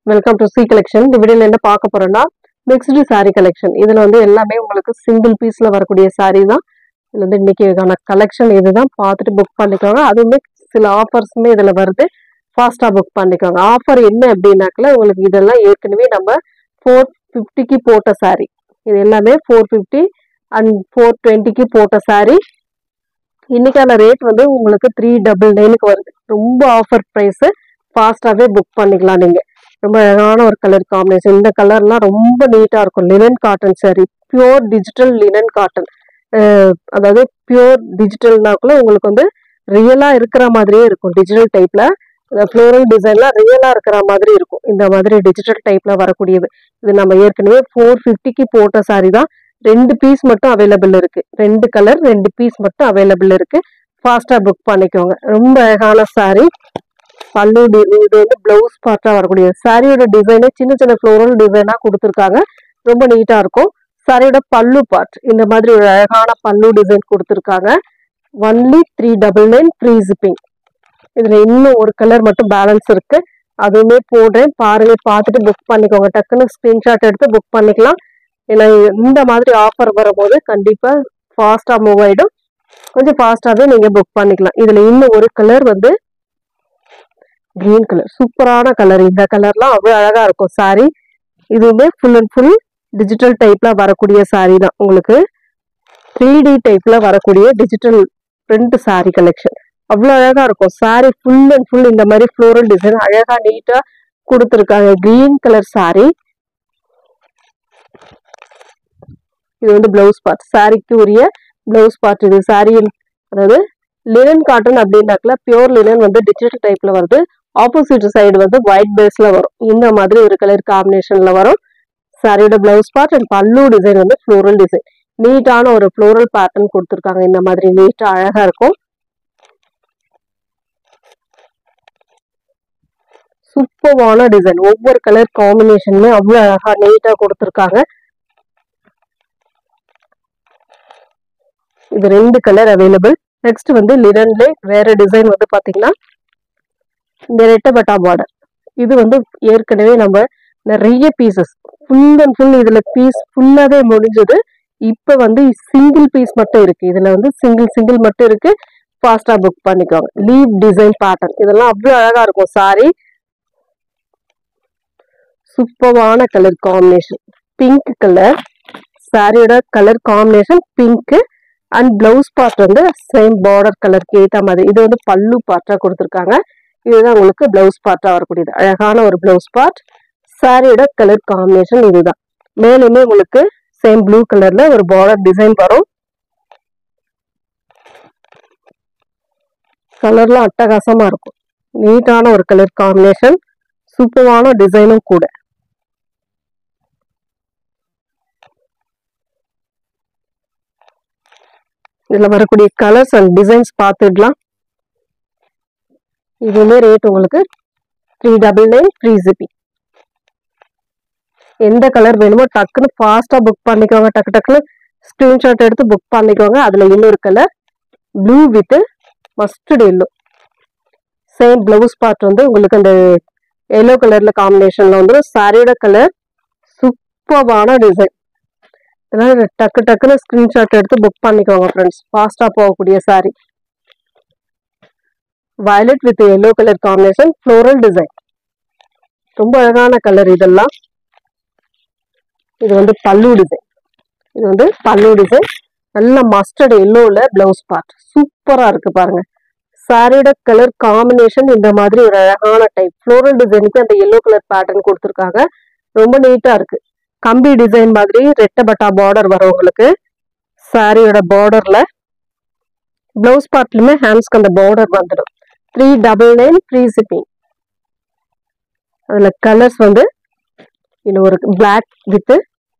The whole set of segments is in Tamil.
வெல்கம் டு சி கலெக்ஷன் இந்த வீடியோல என்ன பார்க்க போறோம்னா மிக்ஸ்டு saree கலெக்ஷன் இதுல வந்து எல்லாமே உங்களுக்கு சிங்கிள் பீஸ்ல வரக்கூடிய saree தான் இதுல வந்து இன்னைக்கான கலெக்ஷன் இதுதான் பார்த்துட்டு புக் பண்ணிக்கோங்க அதுவுமே சில ஆஃபர்ஸுமே இதுல வருது ஃபாஸ்டா புக் பண்ணிக்கோங்க ஆஃபர் என்ன அப்படின்னாக்கல உங்களுக்கு இதெல்லாம் ஏற்கனவே நம்ம ஃபோர் ஃபிஃப்டிக்கு போட்ட saree இது எல்லாமே ஃபோர் ஃபிஃப்டி அண்ட் ஃபோர் டுவெண்ட்டிக்கு போட்ட saree இன்னைக்கான ரேட் வந்து உங்களுக்கு த்ரீ டபுள் நைனுக்கு வருது ரொம்ப ஆஃபர் ப்ரைஸ் ஃபாஸ்டாகவே புக் பண்ணிக்கலாம் நீங்க ரொம்ப அழகான ஒரு கலர் காம்பினேஷன் இந்த கலர்லாம் ரொம்ப நீட்டா இருக்கும் linen cotton saree pure digital linen cotton அதாவது பியூர் டிஜிட்டல்னாக்குள்ள உங்களுக்கு வந்து ரியலா இருக்கிற மாதிரியே இருக்கும் டிஜிட்டல் டைப்ல ஃப்ளோரல் டிசைன்லாம் ரியலா இருக்கிற மாதிரி இருக்கும் இந்த மாதிரி டிஜிட்டல் டைப்ல வரக்கூடியது இது நம்ம ஏற்கனவே ஃபோர் ஃபிஃப்டிக்கு போட்ட saree தான் ரெண்டு பீஸ் மட்டும் அவைலபிள் இருக்கு ரெண்டு கலர் ரெண்டு பீஸ் மட்டும் அவைலபிள் இருக்கு ஃபாஸ்டா புக் பண்ணிக்கோங்க ரொம்ப அழகான saree பல்லு டி- இது வந்து பிளவுஸ் பார்ட்டா வரக்கூடிய சாரியோட டிசைனே சின்ன சின்ன ஃப்ளோரல் டிசைனா கொடுத்துருக்காங்க ரொம்ப நீட்டா இருக்கும் சாரியோட பல்லு பார்ட் இந்த மாதிரி ஒரு அழகான பல்லு டிசைன் கொடுத்துருக்காங்க only three double nine free shipping இதுல இன்னும் ஒரு கலர் மட்டும் பேலன்ஸ் இருக்கு அதுவுமே போடுறேன் பாருங்க பார்த்துட்டு புக் பண்ணிக்கோங்க டக்குன்னு ஸ்கிரீன்ஷாட் எடுத்து புக் பண்ணிக்கலாம் ஏன்னா இந்த மாதிரி ஆஃபர் வரும்போது கண்டிப்பா ஃபாஸ்டா மூவ் ஆயிடும் கொஞ்சம் ஃபாஸ்டாவே நீங்க புக் பண்ணிக்கலாம் இதுல இன்னும் ஒரு கலர் வந்து கிரீன் கலர் சூப்பரான கலர் இந்த கலர்லாம் அவ்வளவு அழகா இருக்கும் saree இதுவுமே ஃபுல் அண்ட் ஃபுல் டிஜிட்டல் டைப்ல வரக்கூடிய saree தான் உங்களுக்கு த்ரீ டி டைப்ல வரக்கூடிய டிஜிட்டல் பிரிண்ட் saree கலெக்ஷன் அவ்வளவு அழகா இருக்கும் saree ஃபுல் அண்ட் ஃபுல் இந்த மாதிரி ஃப்ளோரல் டிசைன் அழகா நீட்டா கொடுத்துருக்காங்க கிரீன் கலர் saree இது வந்து பிளவுஸ் பார்ட் சாரிக்கு உரிய பிளவுஸ் பார்ட் இது saree அதாவது லினன் காட்டன் அப்படின்னாக்கல பியூர் லினன் வந்து டிஜிட்டல் டைப்ல வருது ஆப்போசிட் சைடு வந்து ஒயிட் பேஸ்ல வரும் இந்த மாதிரி ஒரு கலர் காம்பினேஷன்ல வரும் சாரியோட பிளவுஸ் பார்ட் அண்ட் பல்லு டிசைன் வந்து ஃப்ளோரல் டிசைன் நீட்டான ஒரு ஃப்ளோரல் பேட்டர்ன் கொடுத்துருக்காங்க இந்த மாதிரி நீட்டா அழகா இருக்கும் சூப்பர்வான டிசைன் ஒவ்வொரு கலர் காம்பினேஷனுமே அவ்வளவு அழகா நீட்டா கொடுத்துருக்காங்க இது ரெண்டு கலர் அவைலபிள் நெக்ஸ்ட் வந்து லினன்ல வேற டிசைன் வந்து பாத்தீங்கன்னா இந்த ரெட்டபட்டா பார்டர் இது வந்து ஏற்கனவே நம்ம நிறைய பீசஸ் ஃபுல் அண்ட் ஃபுல் இதுல பீஸ் ஃபுல்லாவே முடிஞ்சது இப்ப வந்து சிங்கிள் பீஸ் மட்டும் இருக்கு இதுல வந்து சிங்கிள் சிங்கிள் மட்டும் இருக்கு ஃபாஸ்டா புக் பண்ணிக்கோங்க லீவ் டிசைன் பேட்டர்ன் இதெல்லாம் அவ்வளவு அழகா இருக்கும் சாரி சூப்பர்வான கலர் காம்பினேஷன் பிங்க் கலர் சாரியோட colour combination pink and blouse part வந்து சேம் பார்டர் கலருக்கு ஏத்த மாதிரி இது வந்து பல்லு பார்ட்டா கொடுத்துருக்காங்க இதுதான் உங்களுக்கு பிளவுஸ் பார்ட்டா வரக்கூடியது அழகான ஒரு பிளவுஸ் பார்ட் சாரியோட கலர் காம்பினேஷன் இதுதான் மேலுமே உங்களுக்கு சேம் ப்ளூ கலர்ல ஒரு பார்டர் டிசைன் வரும் கலர்லாம் அட்டகாசமா இருக்கும் நீட்டான ஒரு கலர் காம்பினேஷன் சூப்பரான டிசைனும் கூட இதுல வரக்கூடிய கலர்ஸ் அண்ட் டிசைன்ஸ் பார்த்துடலாம் இதுவுமே ரேட் உங்களுக்கு த்ரீ டபுள் நைன் த்ரீ ஜிபி எந்த கலர் வேணுமோ டக்குன்னு ஃபாஸ்டா புக் பண்ணிக்கோங்க டக்கு டக்குன்னு ஸ்கிரீன்ஷாட் எடுத்து புக் பண்ணிக்கோங்க அதுல இன்னொரு colour blue with mustard yellow same blouse part வந்து உங்களுக்கு அந்த எல்லோ கலர்ல காம்பினேஷன்ல வந்துடும் சாரியோட கலர் சூப்பர்வான டிசைன் இதெல்லாம் டக்கு டக்குன்னு ஸ்கிரீன்ஷாட் எடுத்து புக் பண்ணிக்கோங்க ஃப்ரெண்ட்ஸ் ஃபாஸ்டா போகக்கூடிய saree violet with yellow colour combination floral design ரொம்ப அழகான கலர் இதெல்லாம் இது வந்து பல்லு டிசைன் இது வந்து பல்லு டிசைன் நல்ல மஸ்டர்ட் எல்லோல பிளவுஸ் பார்ட் சூப்பரா இருக்கு பாருங்க சாரியோட கலர் காம்பினேஷன் இந்த மாதிரி ஒரு அழகான டைப் ஃப்ளோரல் டிசைனுக்கு அந்த எல்லோ கலர் பேட்டர்ன் கொடுத்துருக்காங்க ரொம்ப நீட்டா இருக்கு கம்பி டிசைன் மாதிரி ரெட்டை பட்டா பார்டர் வரும் உங்களுக்கு சாரியோட பார்டர்ல பிளவுஸ் பார்ட்லயுமே ஹேண்ட்ஸ்க்கு அந்த பார்டர் வந்துடும் three double nine three shipping அதுல கலர்ஸ் வந்து இன்னும் ஒரு பிளாக் வித்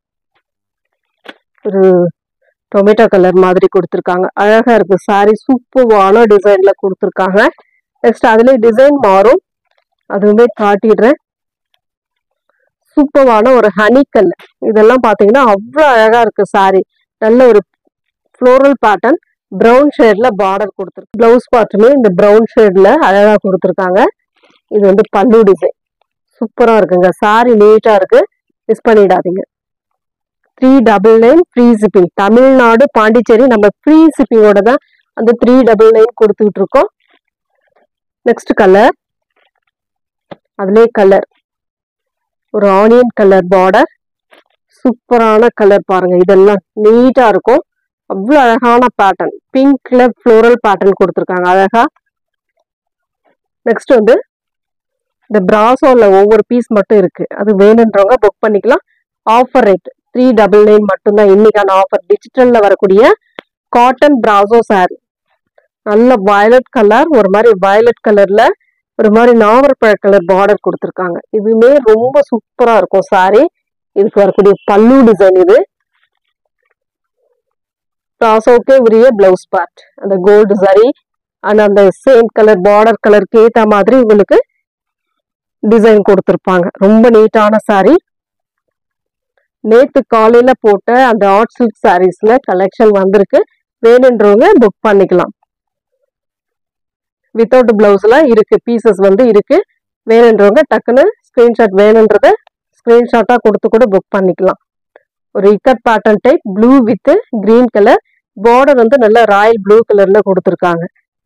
ஒரு டொமேட்டோ கலர் மாதிரி கொடுத்துருக்காங்க அழகா இருக்கு சாரி சூப்பர்வான டிசைன்ல கொடுத்துருக்காங்க நெக்ஸ்ட் அதுல டிசைன் மாறும் அதுவுமே காட்டிடுறேன் சூப்பர்வான ஒரு ஹனி கலர் இதெல்லாம் பாத்தீங்கன்னா அவ்வளோ அழகா இருக்கு சாரி நல்ல ஒரு ஃப்ளோரல் பேட்டர்ன் ப்ரௌன் ஷேட்ல பார்டர் கொடுத்துருக்கு ப்ளவுஸ் பார்ட்டுமே இந்த ப்ரௌன் ஷேட்ல அழகா கொடுத்துருக்காங்க இது வந்து பல்லு டிசைன் சூப்பரா இருக்குங்க சாரி நீட்டா இருக்கு மிஸ் பண்ணிடாதீங்க three double nine free shipping Tamil Nadu Pondicherry நம்ம ஃப்ரீ ஷிப்பிங்கோட தான் அந்த த்ரீ டபுள் நைன் கொடுத்துட்டு இருக்கோம் நெக்ஸ்ட் கலர் அதுலயே கலர் ஒரு ஆனியன் கலர் பார்டர் சூப்பரான கலர் பாருங்க இதெல்லாம் நீட்டா இருக்கும் அவ்வளோ அழகான பேட்டர்ன் பிங்க்ல ஃப்ளோரல் பேட்டர்ன் கொடுத்துருக்காங்க அழகா நெக்ஸ்ட் வந்து இந்த பிராசோல ஒவ்வொரு பீஸ் மட்டும் இருக்கு அது வேணுன்றவங்க புக் பண்ணிக்கலாம் offer rate three double nine மட்டும்தான் இன்னைக்கான ஆஃபர் டிஜிட்டல்ல வரக்கூடிய காட்டன் பிராசோ saree நல்ல வயலட் கலர் ஒரு மாதிரி வயலட் கலர்ல ஒரு மாதிரி நாவற்பழ கலர் பார்டர் கொடுத்துருக்காங்க இதுவுமே ரொம்ப சூப்பரா இருக்கும் saree இதுக்கு வரக்கூடிய பல்லு டிசைன் இது பிராசோக்கே உரிய பிளவுஸ் பார்ட் அந்த கோல்டு சரி அண்ட் அந்த சேம் கலர் பார்டர் கலருக்கு ஏத்த மாதிரி உங்களுக்கு டிசைன் கொடுத்துருப்பாங்க ரொம்ப நீட்டான saree நேத்து காலையில போட்ட அந்த ஆர்ட் சில்க் சாரீஸ்ல கலெக்ஷன் வந்திருக்கு வேணுன்றவங்க புக் பண்ணிக்கலாம் வித்தவுட் பிளவுஸ்ல இருக்கு பீசஸ் வந்து இருக்கு வேணுன்றவங்க டக்குன்னு ஸ்கிரீன்ஷாட் வேணுன்றத ஸ்கிரீன்ஷாட்டா கொடுத்து கூட புக் பண்ணிக்கலாம் ஒரு ikat pattern type blue with green colour border வந்து நல்ல ராயல் ப்ளூ கலர்ல கொடுத்துருக்காங்க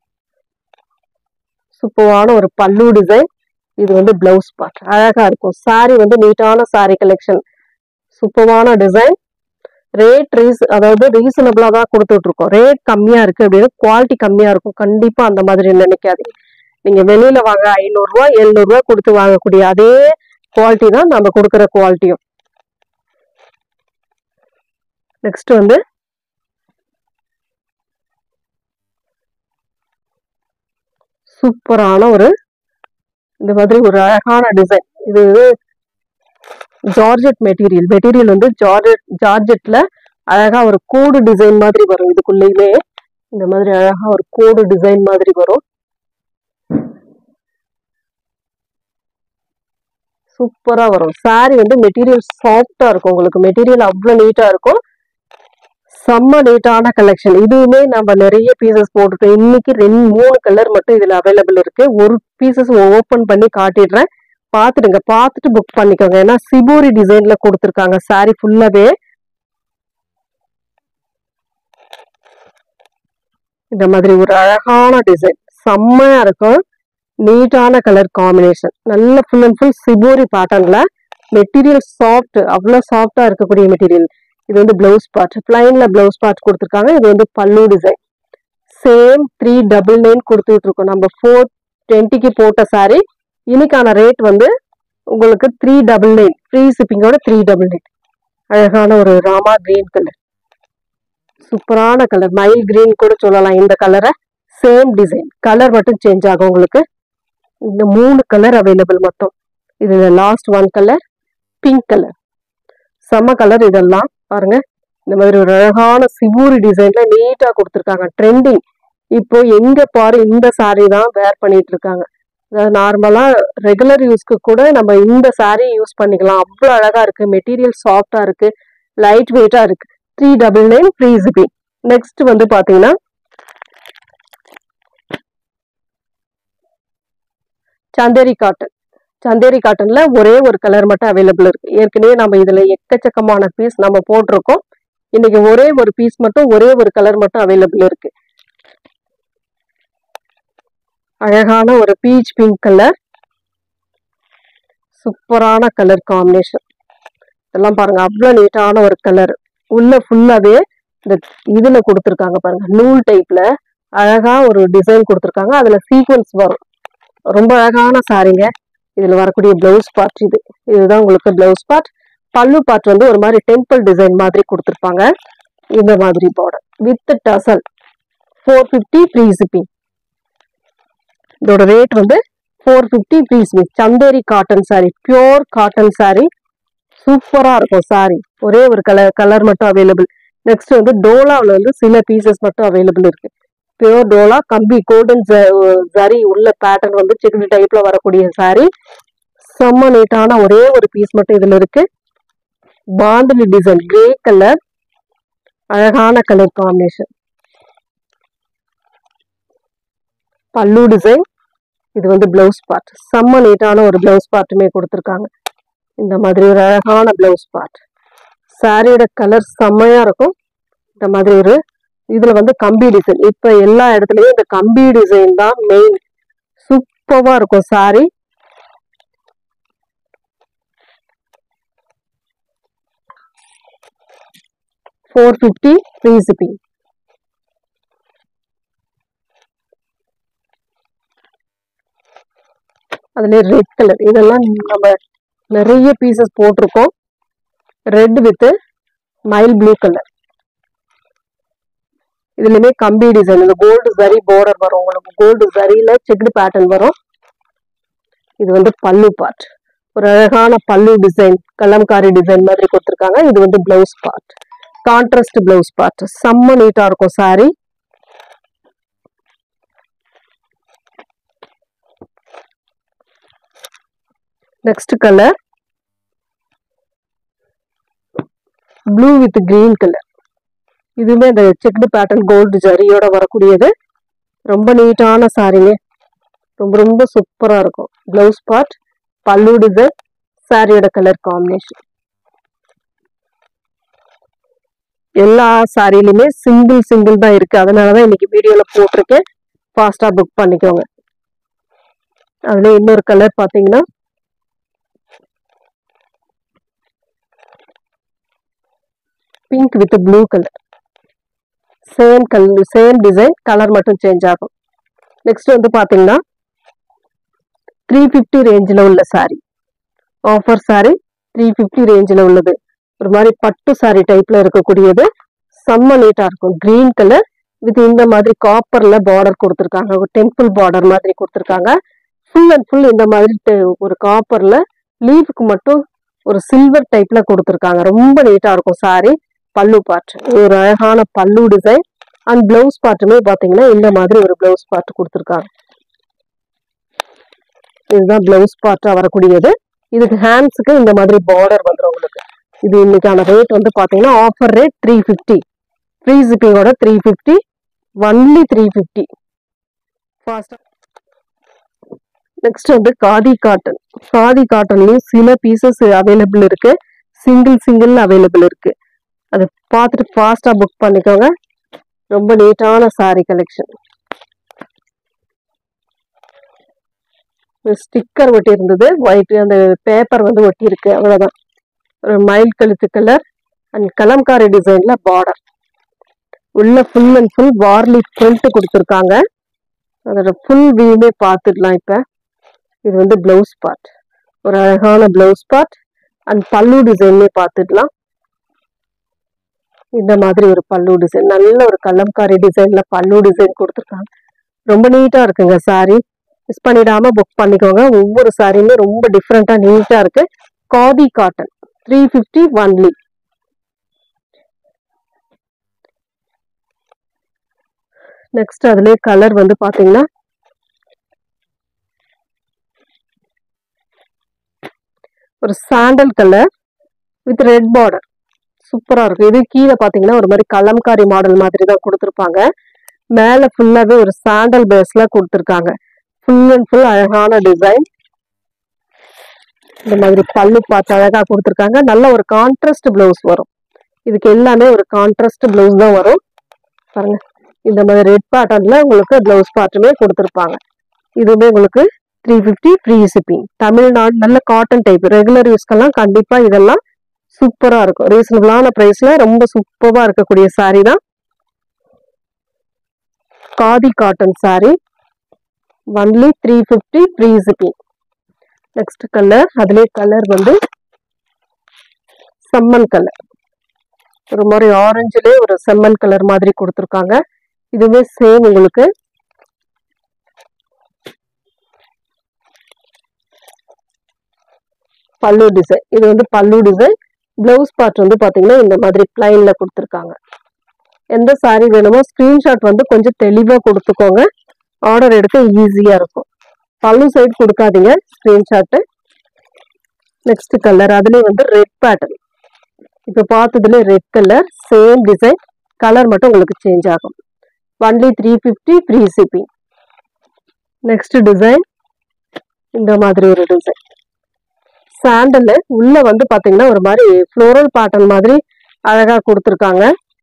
சூப்பரான ஒரு பல்லு டிசைன் இது வந்து பிளவுஸ் பார்ட் அழகா இருக்கும் saree வந்து நீட்டான saree கலெக்ஷன் சூப்பரான டிசைன் ரேட் ரீஸ் அதாவது ரீசனபிளா தான் கொடுத்துட்டு இருக்கோம் ரேட் கம்மியா இருக்கு அப்படின்னு குவாலிட்டி கம்மியா இருக்கும் கண்டிப்பா அந்த மாதிரி நினைக்காதீங்க நீங்க வெளியில வாங்க ஐநூறு ரூபாய் எழுநூறு ரூபாய் கொடுத்து வாங்கக்கூடிய அதே குவாலிட்டி தான் நம்ம கொடுக்குற குவாலிட்டியும் நெக்ஸ்ட் வந்து சூப்பரான ஒரு இந்த மாதிரி ஒரு அழகான டிசைன் இது ஜார்ஜெட் மெட்டீரியல் மெட்டீரியல் வந்து ஜார்ஜெட் ஜார்ஜெட்ல அழகா ஒரு கோடு டிசைன் மாதிரி வரும் இதுக்குள்ளேயுமே இந்த மாதிரி அழகா ஒரு கோடு டிசைன் மாதிரி வரும் சூப்பரா வரும் saree வந்து மெட்டீரியல் சாஃப்டா இருக்கும் உங்களுக்கு மெட்டீரியல் அவ்வளவு நீட்டா இருக்கும் செம்ம நீட்டான கலெக்ஷன் இதுவுமே நம்ம நிறைய பீசஸ் போட்டுருக்கோம் இன்னைக்கு ரெண்டு மூணு கலர் மட்டும் இதுல அவைலபிள் இருக்கு ஒரு பீசஸ் ஓபன் பண்ணி காட்டிடுறேன் பார்த்துடுங்க பார்த்துட்டு புக் பண்ணிக்கோங்க ஏன்னா சிபோரி டிசைன்ல கொடுத்துருக்காங்க saree ஃபுல்லாவே இந்த மாதிரி ஒரு அழகான டிசைன் செம்மையா இருக்கும் நீட்டான கலர் காம்பினேஷன் நல்ல ஃபுல் அண்ட் ஃபுல் சிபோரி பேட்டர்ன்ல மெட்டீரியல் சாஃப்ட் அவ்வளோ சாஃப்டா இருக்கக்கூடிய மெட்டீரியல் இது வந்து பிளவுஸ் பார்ட் பிளைன்ல பிளவுஸ் பார்ட் கொடுத்துருக்காங்க இது வந்து பல்லு design same three double nine கொடுத்துட்டு இருக்கோம் நம்ம ஃபோர் டுவெண்ட்டிக்கு போட்ட saree இன்னைக்கான ரேட் வந்து உங்களுக்கு த்ரீ டபுள் நைன் ஃப்ரீ ஷிப்பிங்கோட த்ரீ டபுள் நைன் அழகான ஒரு ராமா கிரீன் கலர் சூப்பரான கலர் மயில் கிரீன் கூட சொல்லலாம் இந்த கலரை சேம் டிசைன் கலர் மட்டும் சேஞ்ச் ஆகும் உங்களுக்கு இந்த மூணு கலர் அவைலபிள் மொத்தம் இதுல last one colour pink colour செம்ம கலர் இதெல்லாம் பாருங்க இந்த மாதிரி ஒரு அழகான சிவூரி டிசைன்ல நீட்டா கொடுத்துருக்காங்க ட்ரெண்டிங் இப்போ எங்க பாரு இந்த saree தான் வேர் பண்ணிட்டு இருக்காங்க அதாவது நார்மலா ரெகுலர் யூஸ்க்கு கூட நம்ம இந்த saree யூஸ் பண்ணிக்கலாம் அவ்வளோ அழகா இருக்கு மெட்டீரியல் சாஃப்டா இருக்கு லைட் வெயிட்டா இருக்கு த்ரீ டபுள் நைன் ஃப்ரீ ஜிபி நெக்ஸ்ட் வந்து பாத்தீங்கன்னா சந்தேரி காட்டன் சந்தேரி காட்டன்ல ஒரே ஒரு கலர் மட்டும் அவைலபிள் இருக்கு ஏற்கனவே நம்ம இதுல எக்கச்சக்கமான பீஸ் நம்ம போட்டிருக்கோம் இன்னைக்கு ஒரே ஒரு பீஸ் மட்டும் ஒரே ஒரு கலர் மட்டும் அவைலபிள் இருக்கு அழகான ஒரு பீச் பிங்க் கலர் சூப்பரான கலர் காம்பினேஷன் இதெல்லாம் பாருங்க அவ்வளோ நீட்டான ஒரு கலர் உள்ள ஃபுல்லாவே இந்த இதுல கொடுத்துருக்காங்க பாருங்க நூல் டைப்ல அழகா ஒரு டிசைன் கொடுத்துருக்காங்க அதுல சீக்வன்ஸ் வரும் ரொம்ப அழகான சாரீங்க இதுல வரக்கூடிய பிளவுஸ் பார்ட் இது இதுதான் உங்களுக்கு பிளவுஸ் பார்ட் பல்லு பார்ட் வந்து ஒரு மாதிரி டெம்பிள் டிசைன் மாதிரி கொடுத்துருப்பாங்க இந்த மாதிரி border with tassel four fifty free shipping இதோட ரேட் வந்து four fifty free shipping Chanderi cotton saree pure cotton saree சூப்பரா இருக்கும் saree ஒரே ஒரு கலர் கலர் மட்டும் அவைலபிள் நெக்ஸ்ட் வந்து டோலாவில் வந்து சில பீசஸ் மட்டும் அவைலபிள் இருக்கு பியோர் டோலா கம்பி கோல்டன் ஜரி உள்ள பேட்டர்ன் வந்து சிக்கன் டைப்ல வரக்கூடிய saree செம்ம நீட்டான ஒரே ஒரு பீஸ் மட்டும் இதுல இருக்கு பாந்தலி டிசைன் கிரே கலர் அழகான கலர் காம்பினேஷன் பல்லு டிசைன் இது வந்து பிளவுஸ் பார்ட் செம்ம நீட்டான ஒரு பிளவுஸ் பார்ட்டுமே கொடுத்துருக்காங்க இந்த மாதிரி ஒரு அழகான பிளவுஸ் பார்ட் சாரியோட கலர் செம்மையா இருக்கும் இந்த மாதிரி ஒரு இதுல வந்து கம்பி டிசைன் இப்ப எல்லா இடத்துலயும் இந்த கம்பி டிசைன் தான் மெயின் சூப்பரா இருக்கும் sari four fifty free shipping அதுல ரெட் கலர் இதெல்லாம் நம்ம நிறைய பீசஸ் போட்டிருக்கோம் ரெட் வித் மைல் ப்ளூ கலர் இதுலயுமே கம்பி டிசைன் இந்த கோல்டு சரி பார்டர் வரும் உங்களுக்கு கோல்டு சரியில செக்டு பேட்டர்ன் வரும் இது வந்து பல்லு பார்ட் ஒரு அழகான பல்லு டிசைன் கலம்காரி டிசைன் மாதிரி கொடுத்துருக்காங்க இது வந்து blouse part contrast blouse part செம்ம நீட்டா இருக்கும் sari next colour blue with green colour இதுவுமே இந்த செக்டு பேட்டர்ன் கோல்டு ஜரியோட வரக்கூடியது ரொம்ப நீட்டான சாரிங்க ரொம்ப ரொம்ப சூப்பரா இருக்கும் பிளவுஸ் பார்ட் பல்லு டிசைன் சாரியோட கலர் காம்பினேஷன் எல்லா சாரிலுமே சிங்கிள் சிங்கிள் தான் இருக்கு அதனாலதான் இன்னைக்கு வீடியோல போட்டிருக்கேன் ஃபாஸ்டா புக் பண்ணிக்கோங்க அதுல இன்னொரு கலர் பாத்தீங்கன்னா pink with blue colour same colour same design colour மட்டும் சேஞ்ச் ஆகும் நெக்ஸ்ட் வந்து பாத்தீங்கன்னா த்ரீ ஃபிஃப்டி ரேஞ்சில் உள்ள sari offer sari three fifty ரேஞ்சில் உள்ளது ஒரு மாதிரி பட்டு சாரி டைப்ல இருக்கக்கூடியது செம்ம நீட்டா இருக்கும் கிரீன் கலர் வித் இந்த மாதிரி காப்பர்ல பார்டர் கொடுத்துருக்காங்க ஒரு டெம்பிள் பார்டர் மாதிரி கொடுத்துருக்காங்க ஃபுல் அண்ட் ஃபுல் இந்த மாதிரி te- ஒரு காப்பர்ல லீஃப்க்கு மட்டும் ஒரு சில்வர் டைப்ல கொடுத்துருக்காங்க ரொம்ப நீட்டா இருக்கும் சாரி பல்லு பார்ட் ஒரு அழகான பல்லு டிசைன் அண்ட் பிளவுஸ் பார்ட்டுமே பாத்தீங்கன்னா இந்த மாதிரி ஒரு பிளவுஸ் பார்ட் கொடுத்துருக்காங்க இதுதான் பிளவுஸ் பார்ட்டா வரக்கூடியது இதுக்கு ஹேண்ட்ஸுக்கு இந்த மாதிரி பார்டர் வந்துடும் உங்களுக்கு இது இன்னைக்கான ரேட் வந்து பாத்தீங்கன்னா offer rate three fifty free ஜிப்பிங்கோட three fifty only three fifty ஃபாஸ்டா நெக்ஸ்ட் வந்து காதி காட்டன் காதி காட்டன்லயும் சில பீசஸ் அவைலபிள் இருக்கு சிங்கிள் சிங்கிள் அவைலபிள் இருக்கு அது பார்த்துட்டு ஃபாஸ்டா புக் பண்ணிக்கோங்க ரொம்ப நீட்டான saree கலெக்ஷன் ஸ்டிக்கர் ஒட்டி இருந்தது ஒயிட் அந்த பேப்பர் வந்து ஒட்டி இருக்கு அவ்வளவுதான் ஒரு மயில் கழுத்து கலர் அண்ட் கலம்காரி டிசைன்ல பார்டர் உள்ள full and full Warli print கொடுத்துருக்காங்க அதோட ஃபுல் வியூமே பார்த்துடலாம் இப்ப இது வந்து பிளவுஸ் பார்ட் ஒரு அழகான பிளவுஸ் பார்ட் அண்ட் பல்லு டிசைன்மே பார்த்துடலாம் இந்த மாதிரி ஒரு பல்லு டிசைன் நல்ல ஒரு கலம்காரி டிசைன்ல பல்லு டிசைன் கொடுத்துருக்காங்க ரொம்ப நீட்டா இருக்குங்க saree மிஸ் பண்ணிடாம புக் பண்ணிக்கோங்க ஒவ்வொரு சாரியுமே ரொம்ப டிஃப்ரெண்டா நீட்டா இருக்கு khadi cotton three fifty only next அதுலயே கலர் வந்து பாத்தீங்கன்னா ஒரு sandal colour with red border சூப்பரா இருக்கும் இது கீழே பாத்தீங்கன்னா ஒரு மாதிரி கலம்காரி மாடல் மாதிரி தான் கொடுத்துருப்பாங்க மேல ஃபுல்லாவே ஒரு சாண்டல் பேஸ்ல கொடுத்துருக்காங்க ஃபுல் அண்ட் ஃபுல் அழகான டிசைன் இந்த மாதிரி பல்லு பார்த்து அழகா கொடுத்துருக்காங்க நல்ல ஒரு கான்ட்ராஸ்ட் பிளவுஸ் வரும் இதுக்கு எல்லாமே ஒரு கான்ட்ராஸ்ட் பிளவுஸ் தான் வரும் பாருங்க இந்த மாதிரி ரெட் பேட்டர்ன்ல உங்களுக்கு பிளவுஸ் பார்ட்டுமே கொடுத்துருப்பாங்க இதுவுமே உங்களுக்கு three fifty free shipping Tamil Nadu நல்ல காட்டன் டைப் ரெகுலர் யூஸ்க்கெல்லாம் கண்டிப்பா இதெல்லாம் சூப்பரா இருக்கும் ரீசனபிளான பிரைஸ்ல ரொம்ப சூப்பரா இருக்கக்கூடிய saree தான் khadi cotton saree only three fifty free shipping next colour அதுலேயே கலர் வந்து செம்மன் கலர் ஒரு மாதிரி ஆரஞ்சுலேயே ஒரு செம்மன் கலர் மாதிரி கொடுத்துருக்காங்க இதுவே சேம் உங்களுக்கு பல்லு டிசைன் இது வந்து பல்லு டிசைன் பிளவுஸ் பார்ட் வந்து பாத்தீங்கன்னா இந்த மாதிரி பிளைன்ல கொடுத்துருக்காங்க எந்த saree வேணுமோ ஸ்கிரீன்ஷாட் வந்து கொஞ்சம் தெளிவா கொடுத்துக்கோங்க ஆர்டர் எடுக்க ஈஸியா இருக்கும் பல்லு சைடு கொடுக்காதீங்க ஸ்கிரீன்ஷாட்டு நெக்ஸ்ட் கலர் அதுலயே வந்து ரெட் பேட்டர்ன் இப்போ பார்த்ததுல red colour same design colour மட்டும் உங்களுக்கு சேஞ்ச் ஆகும் only three fifty free shipping next design இந்த மாதிரி ஒரு டிசைன் சாண்டல் உள்ள வந்து பாத்தீங்கன்னா ஒரு மாதிரி ஃப்ளோரல் பேட்டர்ன் மாதிரி அழகா கொடுத்துருக்காங்க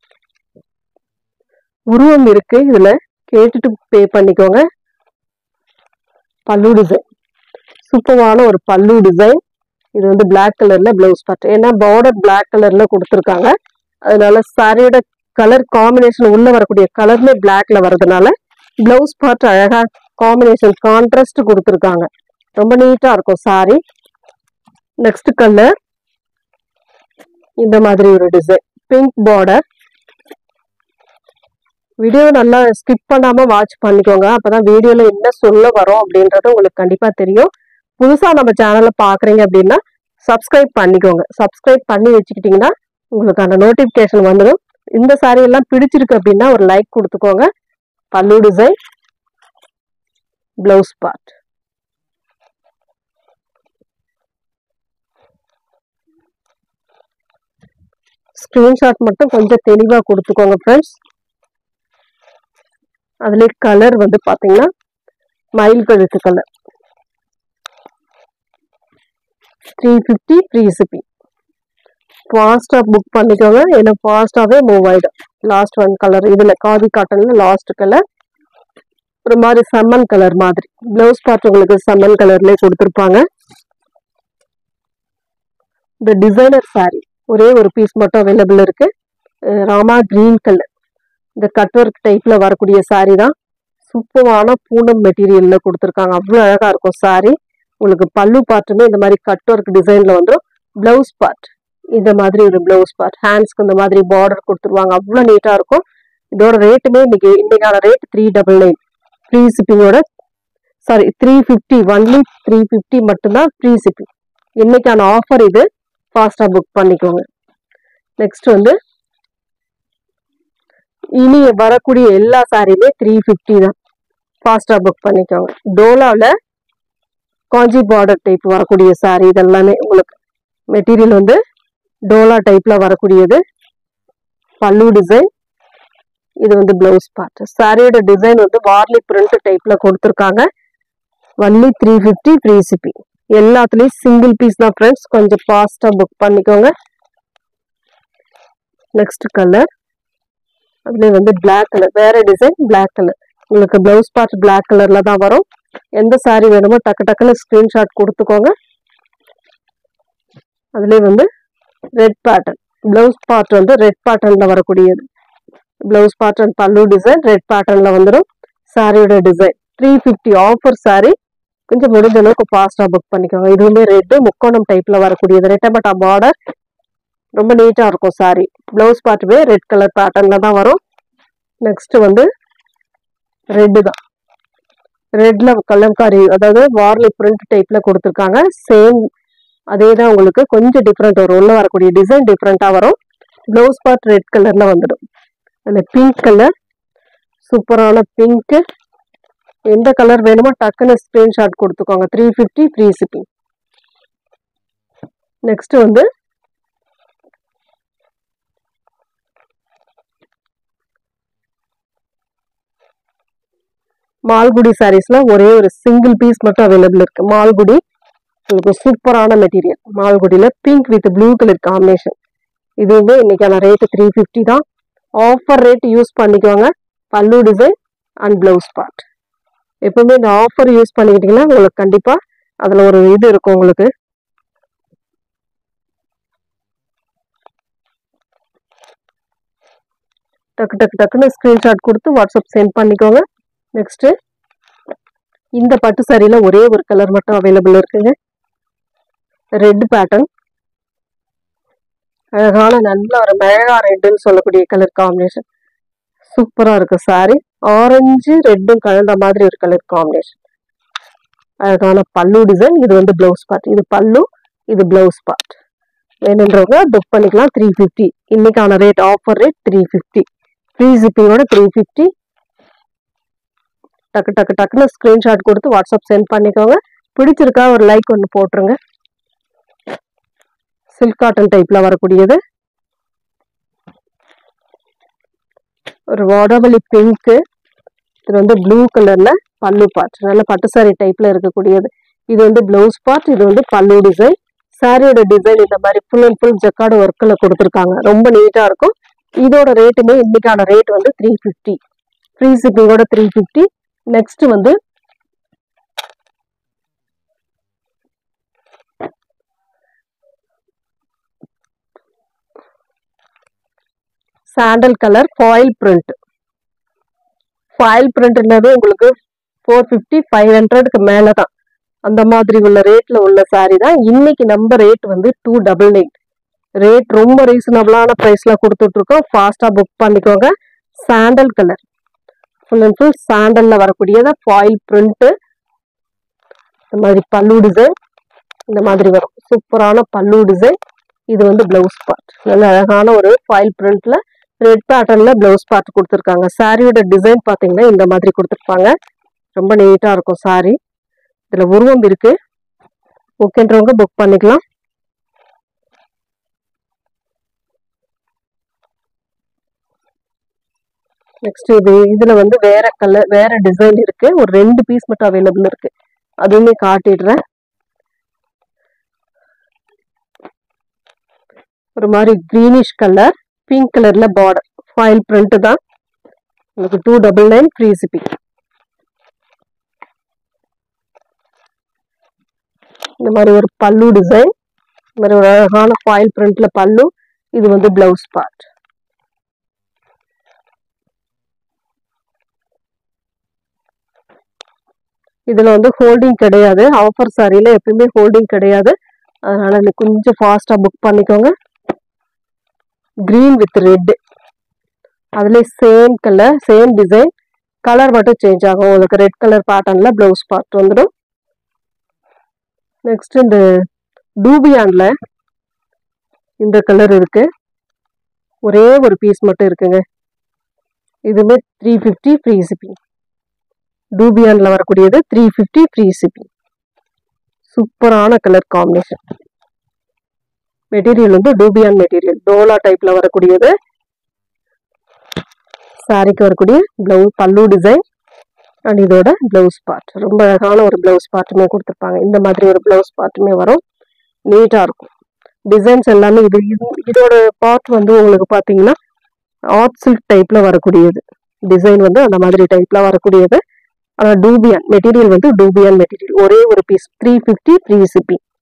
உருவம் இருக்கு இதுல கேட்டுட்டு பே பண்ணிக்கோங்க பல்லு டிசைன் சூப்பரான ஒரு பல்லு டிசைன் இது வந்து Black கலர்ல பிளவுஸ் பார்ட் ஏன்னா பார்டர் Black கலர்ல கொடுத்துருக்காங்க அதனால சாரியோட கலர் காம்பினேஷன் உள்ள வரக்கூடிய கலர்ல பிளாக்ல வர்றதுனால பிளவுஸ் பார்ட் அழகா காம்பினேஷன் கான்ட்ராஸ்ட் கொடுத்துருக்காங்க ரொம்ப நீட்டா இருக்கும் சாரி நெக்ஸ்ட் கலர் இந்த மாதிரி ஒரு டிசைன் பிங்க் பார்டர் வீடியோ நல்லா ஸ்கிப் பண்ணாம வாட்ச் பண்ணிக்கோங்க அப்பதான் வீடியோல என்ன சொல்ல வரோம் அப்படின்றது உங்களுக்கு கண்டிப்பா தெரியும் புதுசா நம்ம சேனலை பாக்குறீங்க அப்படின்னா சப்ஸ்கிரைப் பண்ணிக்கோங்க சப்ஸ்கிரைப் பண்ணி வச்சுக்கிட்டீங்கன்னா உங்களுக்கு அந்த நோட்டிபிகேஷன் வந்துடும் இந்த saree எல்லாம் பிடிச்சிருக்கு அப்படின்னா ஒரு லைக் கொடுத்துக்கோங்க பல்லு டிசைன் பிளவுஸ் பார்ட் ஸ்கிரீன்ஷாட் மட்டும் கொஞ்சம் தெளிவா கொடுத்துக்கோங்க ஃப்ரெண்ட்ஸ் அதுல கலர் வந்து பாத்தீங்கன்னா மயில் கழுத்து colour three fifty free shipping ஃபாஸ்ட்டாக புக் பண்ணிக்கோங்க ஏன்னா ஃபாஸ்ட்டாகவே மூவ் ஆயிடும் லாஸ்ட் ஒன் கலர் இதில் காதி காட்டன்ல லாஸ்ட் கலர் ஒரு மாதிரி செம்மன் கலர் மாதிரி ப்ளவுஸ் பார்ட் உங்களுக்கு செம்மன் கலர்லேயே கொடுத்துருப்பாங்க இந்த டிசைனர் saree ஒரே ஒரு பீஸ் மட்டும் அவைலபிள் இருக்கு அஹ் ராமா கிரீன் கலர் இந்த கட் ஒர்க் டைப்ல வரக்கூடிய saree தான் சூப்பரான பூனம் மெட்டீரியல்ல கொடுத்துருக்காங்க அவ்வளோ அழகா இருக்கும் saree உங்களுக்கு பல்லு பார்ட்டுமே இந்த மாதிரி கட் ஒர்க் டிசைன்ல வந்துடும் பிளவுஸ் பார்ட் இந்த மாதிரி ஒரு பிளவுஸ் பார்ட் ஹேண்ட்ஸ்க்கு இந்த மாதிரி பார்டர் கொடுத்துருவாங்க அவ்வளோ நீட்டா இருக்கும் இதோட ரேட்டுமே இன்னைக்கு இன்னைக்கான rate three double nine free ஷிப்பிங்கோட sari three fifty only three fifty மட்டும்தான் ஃப்ரீ ஷிப்பிங் இன்னைக்கான ஆஃபர் இது ஃபாஸ்ட்டாக புக் பண்ணிக்கோங்க நெக்ஸ்ட் வந்து இனி வரக்கூடிய எல்லா சாரியுமே த்ரீ ஃபிஃப்டி தான் ஃபாஸ்ட்டாக புக் பண்ணிக்கோங்க டோலாவில் காஞ்சி பார்டர் டைப் வரக்கூடிய சாரி இதெல்லாமே உங்களுக்கு மெட்டீரியல் வந்து டோலா டைப்ல வரக்கூடியது பல்லு டிசைன் இது வந்து பிளவுஸ் பார்ட் சாரியோட டிசைன் வந்து வார்லி பிரிண்ட் டைப்ல கொடுத்துருக்காங்க ஒன்லி த்ரீ ஃபிஃப்டி த்ரீ சிபி எல்லாத்துலயும் சிங்கிள் பீஸ் தான் ஃப்ரெண்ட்ஸ் கொஞ்சம் ஃபாஸ்டா புக் பண்ணிக்கோங்க நெக்ஸ்ட் கலர் அதுலேயே வந்து Black கலர் வேற டிசைன் Black கலர் உங்களுக்கு பிளவுஸ் பார்ட் Black கலர்ல தான் வரும் எந்த saree வேணுமோ டக்கு டக்குன்னு ஸ்கிரீன்ஷாட் கொடுத்துக்கோங்க அதுலேயே வந்து ரெட் பேட்டர்ன் பிளவுஸ் பார்ட் வந்து ரெட் பேட்டர்ன்ல வரக்கூடியது பிளவுஸ் பார்ட் அண்ட் பல்லு டிசைன் ரெட் பேட்டர்ன்ல வந்துடும் சாரியோட design three fifty offer saree கொஞ்சம் முடிஞ்ச அளவுக்கு ஃபாஸ்டா புக் பண்ணிக்கோங்க இதுவுமே ரெட்டு முக்கோணம் டைப்ல வரக்கூடியது ரெட்டபட்டா பார்டர் ரொம்ப நீட்டா இருக்கும் saree பிளவுஸ் பார்ட்டுமே ரெட் கலர் பேட்டர்ன்ல தான் வரும் நெக்ஸ்ட் வந்து ரெட்டு தான் ரெட்ல கலம்காரி அதாவது வார்லி பிரிண்ட் டைப்ல கொடுத்துருக்காங்க சேம் அதே தான் உங்களுக்கு கொஞ்சம் டிஃப்ரெண்ட் வரும் உள்ள வரக்கூடிய டிசைன் டிஃப்ரெண்டா வரும் ப்ளவுஸ் பார்ட் ரெட் கலர்ல வந்துடும் அந்த பிங்க் கலர் சூப்பரான பிங்க் எந்த கலர் வேணுமோ டக்குன்னு ஸ்கிரீன்ஷாட் கொடுத்துக்கோங்க three fifty three shipping next வந்து மால்குடி சாரீஸ்ல ஒரே ஒரு சிங்கிள் பீஸ் மட்டும் அவைலபிள் இருக்கு மால்குடி உங்களுக்கு சூப்பரான மெட்டீரியல் மால்குடியில pink with blue colour combination இதுவுமே இன்னைக்கான ரேட் த்ரீ ஃபிஃப்டி தான் ஆஃபர் ரேட் யூஸ் பண்ணிக்கோங்க pallu design and blouse part எப்பவுமே இந்த ஆஃபர் யூஸ் பண்ணிக்கிட்டீங்கன்னா உங்களுக்கு கண்டிப்பா அதுல ஒரு இது இருக்கும் உங்களுக்கு டக்கு டக்கு டக்குன்னு ஸ்கிரீன்ஷாட் கொடுத்து வாட்ஸ்அப் சென்ட் பண்ணிக்கோங்க நெக்ஸ்ட் இந்த பட்டு சாரியில ஒரே ஒரு கலர் மட்டும் அவைலபிள் இருக்குங்க ரெட் பேட்டர்ன் அழகான நல்ல ஒரு மெழகா ரெட்டுன்னு சொல்லக்கூடிய கலர் காம்பினேஷன் சூப்பரா இருக்கு சாரி ஆரஞ்சு ரெட்டும் கலந்த மாதிரி ஒரு கலர் காம்பினேஷன் அழகான பல்லு டிசைன் இது வந்து பிளவுஸ் பார்ட் இது பல்லு இது பிளவுஸ் பார்ட் வேணுன்றவங்க புக் பண்ணிக்கலாம் த்ரீ ஃபிஃப்டி இன்னைக்கான rate offer rate three fifty free ஜிப்பிங்கோட த்ரீ ஃபிஃப்டி டக்கு டக்கு டக்குன்னு ஸ்க்ரீன்ஷாட் கொடுத்து வாட்ஸ்அப் சென்ட் பண்ணிக்கோங்க பிடிச்சிருக்கா ஒரு லைக் ஒன்று போட்டுருங்க சில்க் காட்டன் டைப்ல வரக்கூடியது ஒரு வாடாவலி பிங்க் இது வந்து ப்ளூ கலர்ல பல்லு பார்ட் நல்ல பட்டு சாரி டைப்ல இருக்கக்கூடியது இது வந்து பிளவுஸ் பார்ட் இது வந்து பல்லு டிசைன் சாரியோட டிசைன் இந்த மாதிரி ஃபுல் அண்ட் ஃபுல் ஜக்காடு ஒர்க்கில் கொடுத்துருக்காங்க ரொம்ப நீட்டாக இருக்கும் இதோட ரேட்டுமே இன்னைக்கான ரேட் வந்து த்ரீ ஃபிஃப்டி ஃப்ரீ ஷிப்பிங்கோட த்ரீ ஃபிஃப்டி நெக்ஸ்ட் வந்து sandal colour foil print foil பிரிண்ட்னாவே உங்களுக்கு ஃபோர் ஃபிஃப்டி ஃபைவ் ஹண்ட்ரடுக்கு மேலே தான் அந்த மாதிரி உள்ள ரேட்ல உள்ள saree தான் இன்னைக்கு நம்ம ரேட் வந்து டூ டபுள் நைன் ரேட் ரொம்ப ரீசனபிளான ப்ரைஸ்ல கொடுத்துட்டு இருக்கோம் ஃபாஸ்டா புக் பண்ணிக்கோங்க sandal colour full and full சாண்டல்ல வரக்கூடியத ஃபாயில் பிரிண்ட் இந்த மாதிரி பல்லு டிசைன் இந்த மாதிரி வரும் சூப்பரான பல்லு டிசைன் இது வந்து பிளவுஸ் பார்ட் நல்ல அழகான ஒரு ஃபாயில் பிரிண்ட்ல ரெட் பேட்டர்ன்ல பிளவுஸ் பார்ட் கொடுத்துருக்காங்க சாரியோட டிசைன் பாத்தீங்கன்னா இந்த மாதிரி கொடுத்துருப்பாங்க ரொம்ப நீட்டா இருக்கும் சாரி இதுல உருவம் இருக்கு ஓகேன்றவங்க புக் பண்ணிக்கலாம் நெக்ஸ்ட் இது இதுல வந்து வேற கலர் வேற டிசைன் இருக்கு ஒரு ரெண்டு பீஸ் மட்டும் அவைலபிள் இருக்கு அதுவுமே காட்டிடுறேன் ஒரு மாதிரி கிரீனிஷ் கலர் பிங்க் கலர்ல பார்டர் ஃபாயில் பிரிண்ட் தான் உங்களுக்கு two double nine free shipping இந்த மாதிரி ஒரு பல்லு டிசைன் இந்த மாதிரி ஒரு அழகான ஃபாயில் பிரிண்ட்ல பல்லு இது வந்து பிளவுஸ் பார்ட் இதுல வந்து ஹோல்டிங் கிடையாது ஆஃபர் சாரியில எப்பயுமே ஹோல்டிங் கிடையாது அதனால நீ கொஞ்சம் ஃபாஸ்டா புக் பண்ணிக்கோங்க கிரீன் வித் ரெட் அதுல same colour same design colour மட்டும் சேஞ்ச் ஆகும் உங்களுக்கு ரெட் கலர் பேட்டர்ன்ல பிளவுஸ் பார்ட் வந்துடும் நெக்ஸ்ட் இந்த டூபியான்ல இந்த கலர் இருக்கு ஒரே ஒரு பீஸ் மட்டும் இருக்குங்க இதுவுமே த்ரீ ஃபிஃப்டி ஃப்ரீ சிப்பிங் டூபியான்ல வரக்கூடியது த்ரீ ஃபிஃப்டி ஃப்ரீ சிப்பிங் சூப்பரான கலர் காம்பினேஷன் மெட்டீரியல் வந்து டூபியான் மெட்டீரியல் டோலா டைப்ல வரக்கூடியது சாரிக்கு வரக்கூடிய பிளவுஸ் பல்லு டிசைன் அண்ட் இதோட பிளவுஸ் பார்ட் ரொம்ப அழகான ஒரு பிளவுஸ் பார்ட்டுமே கொடுத்துருப்பாங்க இந்த மாதிரி ஒரு பிளவுஸ் பார்ட்டுமே வரும் நீட்டா இருக்கும் டிசைன்ஸ் எல்லாமே இது இது- இதோட பார்ட் வந்து உங்களுக்கு பாத்தீங்கன்னா ஆர்ட் சில்க் டைப்ல வரக்கூடியது டிசைன் வந்து அந்த மாதிரி டைப்ல வரக்கூடியது ஆனா டூபியான் மெட்டீரியல் வந்து டூபியான் மெட்டீரியல் ஒரே ஒரு பீஸ் த்ரீ ஃபிஃப்டி த்ரீ சிப்பி